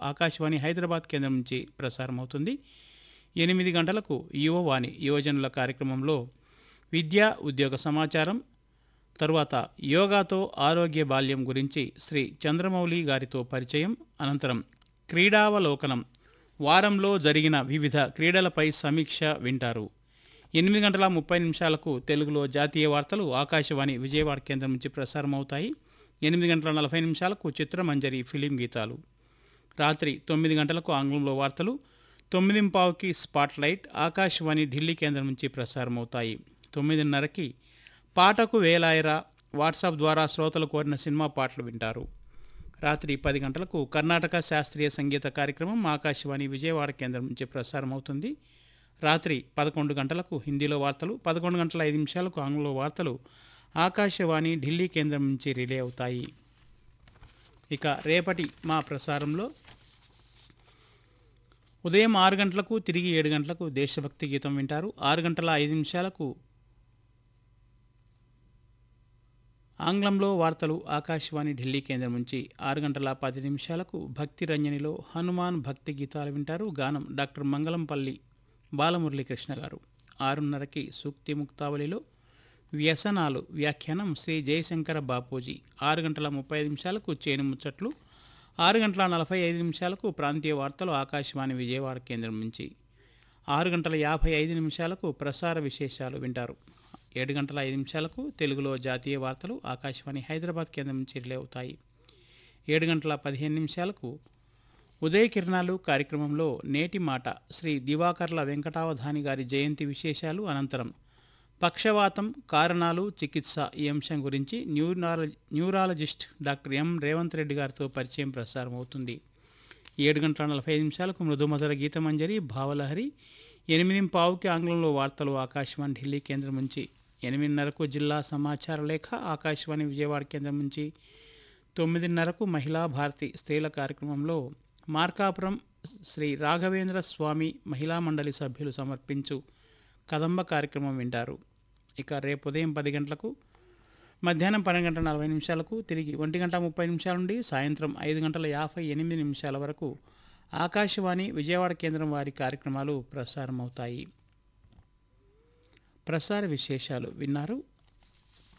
ఆకాశవాణి హైదరాబాద్ కేంద్రం నుంచి ప్రసారం అవుతుంది ఎనిమిది గంటలకు యువవాణి యువజనుల కార్యక్రమంలో విద్య ఉద్యోగ సమాచారం తరువాత యోగాతో ఆరోగ్య బాల్యం గురించి శ్రీ చంద్రమౌళి గారితో పరిచయం అనంతరం క్రీడావలోకనం వారంలో జరిగిన వివిధ క్రీడలపై సమీక్ష వింటారు ఎనిమిది గంటల ముప్పై నిమిషాలకు తెలుగులో జాతీయ వార్తలు ఆకాశవాణి విజయవాడ కేంద్రం నుంచి ప్రసారం అవుతాయి ఎనిమిది గంటల నలభై నిమిషాలకు చిత్రమంజరి ఫిలిం గీతాలు రాత్రి తొమ్మిది గంటలకు ఆంగ్లంలో వార్తలు తొమ్మిది పావుకి స్పాట్ లైట్ ఆకాశవాణి ఢిల్లీ కేంద్రం నుంచి ప్రసారం అవుతాయి తొమ్మిదిన్నరకి పాటకు వేలాయరా వాట్సాప్ ద్వారా శ్రోతలు కోరిన సినిమా పాటలు వింటారు రాత్రి పది గంటలకు కర్ణాటక శాస్త్రీయ సంగీత కార్యక్రమం ఆకాశవాణి విజయవాడ కేంద్రం నుంచి ప్రసారం అవుతుంది రాత్రి పదకొండు గంటలకు హిందీలో వార్తలు పదకొండు గంటల ఐదు నిమిషాలకు ఆంగ్లంలో వార్తలు ఆకాశవాణి ఢిల్లీ కేంద్రం నుంచి రిలే అవుతాయి ఇక రేపటి మా ప్రసారంలో ఉదయం ఆరు గంటలకు తిరిగి ఏడు గంటలకు దేశభక్తి గీతం వింటారు ఆరు గంటల ఐదు నిమిషాలకు ఆంగ్లంలో వార్తలు ఆకాశవాణి ఢిల్లీ కేంద్రం నుంచి ఆరు గంటల పది నిమిషాలకు భక్తి రంజనిలో హనుమాన్ భక్తి గీతాలు వింటారు గానం డాక్టర్ మంగళంపల్లి బాలమురళీకృష్ణ గారు ఆరున్నరకి సూక్తి ముక్తావళిలో వ్యసనాలు వ్యాఖ్యానం శ్రీ జయశంకర బాపూజీ ఆరు గంటల ముప్పై ఐదు నిమిషాలకు చేను ముచ్చట్లు ఆరు గంటల నలభై ఐదు నిమిషాలకు ప్రాంతీయ వార్తలు ఆకాశవాణి విజయవాడ కేంద్రం నుంచి ఆరు గంటల యాభై ఐదు నిమిషాలకు ప్రసార విశేషాలు వింటారు ఏడు గంటల ఐదు నిమిషాలకు తెలుగులో జాతీయ వార్తలు ఆకాశవాణి హైదరాబాద్ కేంద్రం నుంచి రిలే అవుతాయి ఏడు గంటల పదిహేను నిమిషాలకు ఉదయ కిరణాలు కార్యక్రమంలో నేటి మాట శ్రీ దివాకర్ల వెంకటావధాని గారి జయంతి విశేషాలు అనంతరం పక్షవాతం కారణాలు చికిత్స ఈ అంశం గురించి న్యూరాల neurologist doctor M Revanth Reddy గారితో పరిచయం ప్రసారం అవుతుంది ఏడు గంటల నలభై ఐదు నిమిషాలకు మృదుమధుర గీతమంజరి భావలహరి ఎనిమిది పావుకి ఆంగ్లంలో వార్తలు ఆకాశవాణి ఢిల్లీ కేంద్రం నుంచి ఎనిమిదిన్నరకు జిల్లా సమాచార లేఖ ఆకాశవాణి విజయవాడ కేంద్రం నుంచి తొమ్మిదిన్నరకు మహిళా భారతి స్త్రీల కార్యక్రమంలో మార్కాపురం శ్రీ రాఘవేంద్ర స్వామి మహిళా మండలి సభ్యులు సమర్పించు కదంబ కార్యక్రమం వింటారు ఇక రేపు ఉదయం పది గంటలకు మధ్యాహ్నం పన్నెండు గంటల నలభై నిమిషాలకు తిరిగి ఒంటి గంట ముప్పై నిమిషాల నుండి సాయంత్రం ఐదు గంటల యాభై ఎనిమిది నిమిషాల వరకు ఆకాశవాణి విజయవాడ కేంద్రం వారి కార్యక్రమాలు ప్రసారం అవుతాయి ప్రసార విశేషాలు విన్నారు